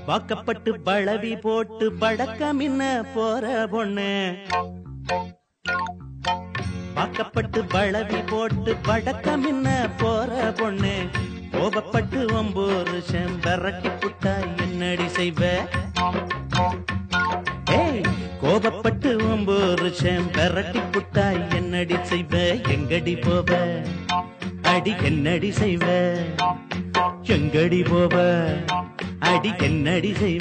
வாக்கப்பட்டு பளவி போட்டு படக்கமின்ன போற பொண்ணு வாக்கப்பட்டு பளவி போட்டு படக்கமின்ன போற பொண்ணு கோபப்பட்டு ஒம்பூரு செம்பரட்டி புட்டா என்னடி செய்வ ஏய் கோபப்பட்டு ஒம்பூரு செம்பரட்டி புட்டா என்னடி செய்வ எங்கடி போவ அடி என்னடி செய்வ எங்கடி போவ அடி என்னடி செய்வ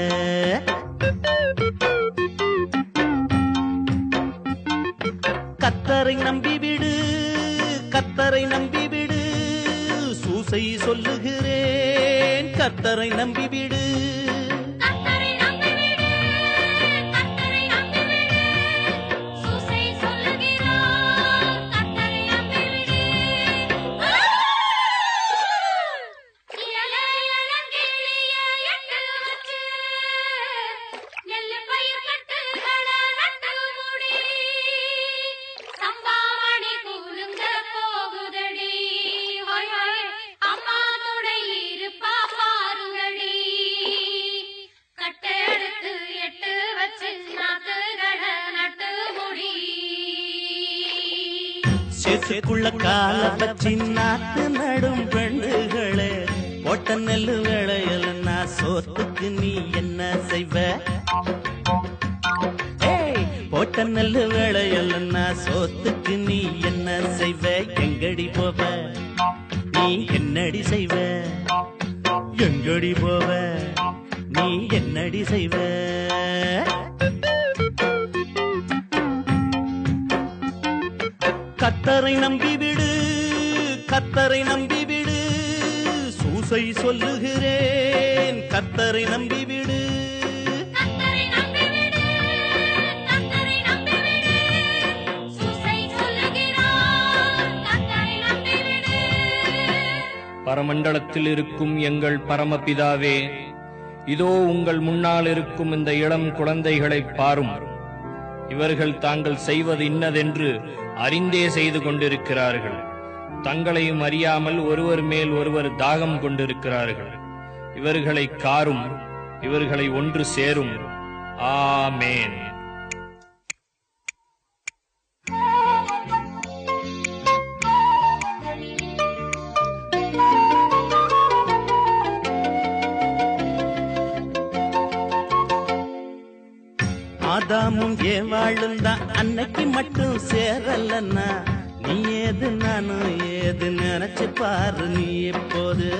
கத்தரை நம்பி விடு கத்தரை நம்பி விடு சூசை சொல்லுகிறேன் கத்தரை நம்பி விடு கத்தரை நம்பிவிடு கத்தரை நம்பிவிடு சூசை சொல்லுகிறார் கத்தரை நம்பிவிடு இயலே இளங்கிளிய எட்டு வச்சு நெல்லு பயிர் கட்டுகள நட்டு முடி சம்பாமணி கூலுங்க போகுதடி ஹொய் ஹொய் அம்மா துணை இருப்பா பாருங்கடி கட்டெடுத்து எட்டு வச்சு நாத்துகள நட்டு முடி சேத்துக்குள்ள கால வச்சு நாத்து நடும் பெண்டுகளே போட்ட நெல்லு வேளையில் நான் சோத்துக்கு நீ என்ன செய்வ ஏய், போட்ட நெல்லு வேளையில் நான் சோத்துக்கு நீ என்ன செய்வ எங்கடி போவ நீ என்னடி செய்வ எங்கடி போவ நீ என்னடி செய்வ கத்தரை நம்பி விடு கத்தரை நம்பி விடு சூசை சொல்லுகிறேன் கத்தரை நம்பி விடு கத்தரை நம்பிவிடு கத்தரை நம்பிவிடு சூசை சொல்லுகிறார் கத்தரை நம்பிவிடு பரமண்டலத்தில் இருக்கும் எங்கள் பரமபிதாவே இதோ உங்கள் முன்னால் இருக்கும் இந்த இளம் குழந்தைகளைப் பாரும் இவர்கள் தாங்கள் செய்வது இன்னதென்று அறிந்தே செய்து கொண்டிருக்கிறார்கள் தங்களையும் அறியாமல் ஒருவர் மேல் ஒருவர் தாகம் கொண்டிருக்கிறார்கள் இவர்களை காரும் இவர்களை ஒன்று சேரும் ஆமேன் ஆதாமும் ஏவாளும் தான் அன்னைக்கு மட்டும் சேரலன்னா நீ ஏது நானும் ஏது நினைச்சு பாரு நீ எப்போது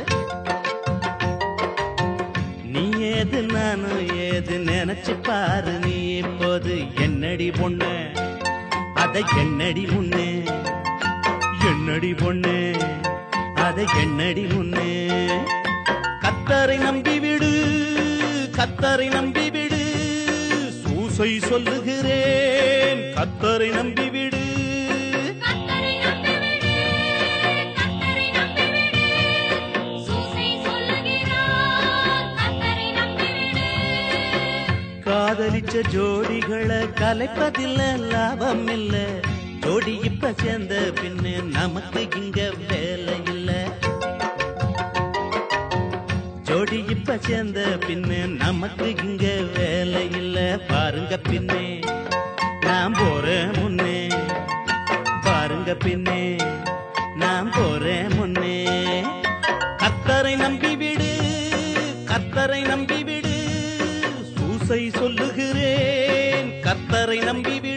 நீ ஏது நானும் ஏது நினைச்சு பாரு நீ இப்போது என்னடி பொண்ணு அதை என்னடி முன்னே என்னடி பொண்ணு அதை என்னடி முன்னே கத்தரை நம்பி விடு கத்தரை நம்பி விடு சூசை சொல்லுகிறேன் கத்தரை நம்பி விடு கத்தரை நம்பிவிடு கத்தரை நம்பிவிடு சூசை சொல்லுகிறார் கத்தரை நம்பிவிடு காதலிச்ச ஜோடிகளை கலைப்பதில்ல லாபம் இல்ல ஜோடி இப்ப சேர்ந்த பின்னு நமக்கு இங்க வேலை இல்ல ஜோடி இப்ப சேர்ந்த பின்னு நமக்கு இங்க வேலை இல்ல பாருங்க பின்னே நான் போறேன் முன்னே பாருங்க பின்னே நான் போறேன் முன்னே கத்தரை நம்பி விடு கத்தரை நம்பி விடு சூசை சொல்லுகிறேன் கத்தரை நம்பி விடு